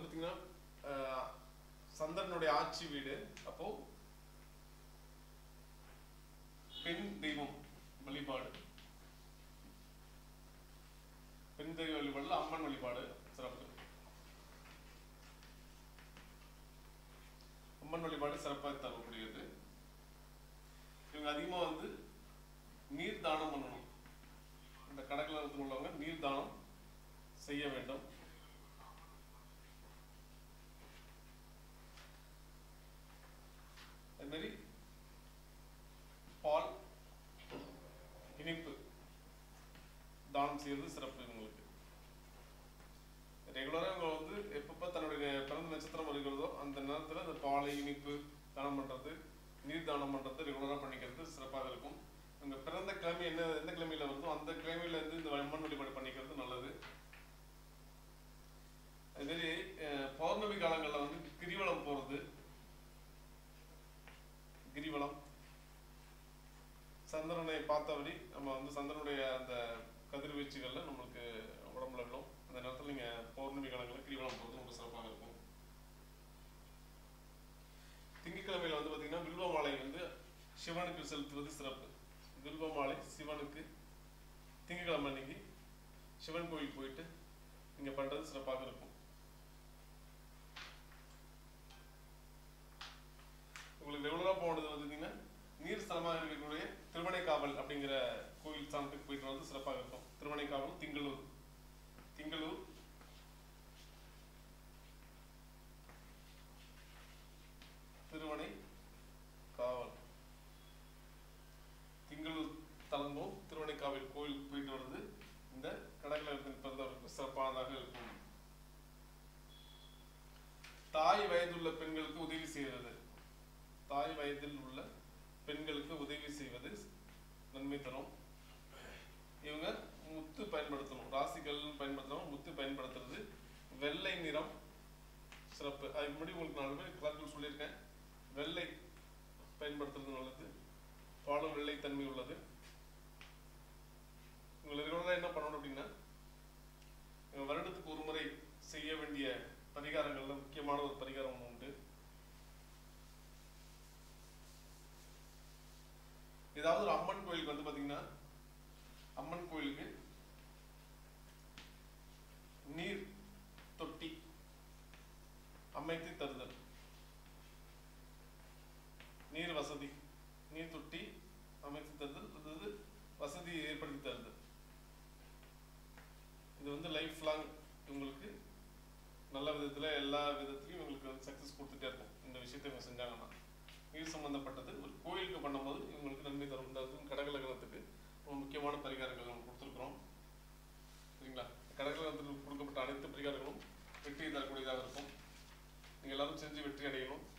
பார்த்தீங்கன்னா ஆஹ், சந்திரனுடைய ஆட்சி வீடு அப்போ பெண் தெய்வம் வழிபாடு பெண் தெய்வ வழிபாடுல அம்மன் வழிபாடு சிறப்பு அம்மன் வழிபாடு சிறப்பாக தரக்கூடியது இவங்க அதிகமா வந்து நீர் தானம் பண்ணணும் இந்த கடற்கலத்தில் உள்ளவங்க நீர் தானம் செய்ய வேண்டும் அது மாதிரி பால் இனிப்பு தானம் செய்வது சிறப்பு இவங்களுக்கு ரெகுலராக இவங்க வந்து எப்பப்போ தன்னுடைய பிறந்த நட்சத்திரம் வருகிறதோ அந்த நேரத்தில் அந்த பாலை இனிப்பு தானம் பண்ணுறது நீர் தானம் பண்ணுறது ரெகுலராக பண்ணிக்கிறது சிறப்பாக இருக்கும் இவங்க பிறந்த கிழமை என்ன எந்த கிழமையில வருதோ அந்த கிழமையில இருந்து இந்த அம்மன் வழிபாடு பண்ணிக்கிறது நல்லது அதே மாதிரி அஹ், பௌர்ணமி காலங்களில் வந்து கிரிவலம் போகிறது கிரிவலம் சந்திரனை பார்த்தபடி நம்ம வந்து சந்திரனுடைய அந்த கதிர்வீச்சுகளில் நம்மளுக்கு உடம்புல விழும் அந்த நேரத்தில் நீங்கள் பௌர்ணமி காலங்களில் கிரிவலம் போகிறது ரொம்ப சிறப்பாக இருக்கும் திங்கட்கிழமையில வந்து பார்த்தீங்கன்னா வில்வ மாலை வந்து சிவனுக்கு செலுத்துவது சிறப்பு வில்வ மாலை சிவனுக்கு திங்கட்கிழமை அன்னைக்கு சிவன் கோயில் போயிட்டு நீங்க பண்றது சிறப்பாக இருக்கும் உங்களுக்கு ரெகுலராக போனது வந்து பார்த்தீங்கன்னா நீர் ஸ்தலமாக இருக்கக்கூடிய திருவனைக்காவல் அப்படிங்கிற கோயில் ஸ்தானத்துக்கு போயிட்டு வரது சிறப்பாக இருக்கும் திருவனைக்காவல் திங்களூர் திங்களூர் திருவனை காவல் திங்களூர் தலம்பும் திருவனைக்காவல் கோயில் போயிட்டு வர்றது இந்த கடற்கலத்தில் பிறந்தவருக்கு சிறப்பானதாக இருக்கும் தாய் வயதுள்ள பெண்களுக்கு உதவி செய்வது தாய் வயதில் உள்ள பெண்களுக்கு உதவி செய்வது நன்மை தரும் இவங்க முத்து பயன்படுத்தணும் ராசிகள் பயன்படுத்தணும் முத்து பயன்படுத்துறது வெள்ளை நிறம் சிறப்பு அதுக்கு முன்னாடி உங்களுக்கு நாலு பேர் கலர்கள் சொல்லியிருக்கேன் வெள்ளை பயன்படுத்துறது நல்லது பாலும் வெள்ளை தன்மை உள்ளது உங்களை ரெகுலராக என்ன பண்ணணும் அப்படின்னா இவங்க வருடத்துக்கு ஒரு முறை செய்ய வேண்டிய பரிகாரங்கள்ல முக்கியமான ஒரு பரிகாரம் ஒண்ணு உண்டு ஏதாவது ஒரு அம்மன் கோயிலுக்கு வந்து பாத்தீங்கன்னா அம்மன் கோயிலுக்கு நீர் தொட்டி அமைத்து தருதல் நீர் வசதி நீர் தொட்டி அமைத்து தருதல் அதாவது வசதி ஏற்படுத்தி தருதல் இது வந்து லைஃப் லாங் உங்களுக்கு நல்ல விதத்துல எல்லா விதத்துலயும் உங்களுக்கு வந்து சக்சஸ் கொடுத்துட்டே இருக்கும் இந்த விஷயத்தை இவங்க செஞ்சாங்கன்னா நீர் சம்பந்தப்பட்டது ஒரு கோயிலுக்கு பண்ணும்போது இவங்களுக்கு நன்மை தரும் இந்த கடகலகணத்துக்கு ரொம்ப முக்கியமான பரிகாரங்கள் நம்ம கொடுத்துருக்குறோம் சரிங்களா கடகலகணத்துக்கு கொடுக்கப்பட்ட அனைத்து பரிகாரங்களும் வெற்றி தரக்கூடியதாக இருக்கும் நீங்கள் எல்லாரும் செஞ்சு வெற்றி அடையணும்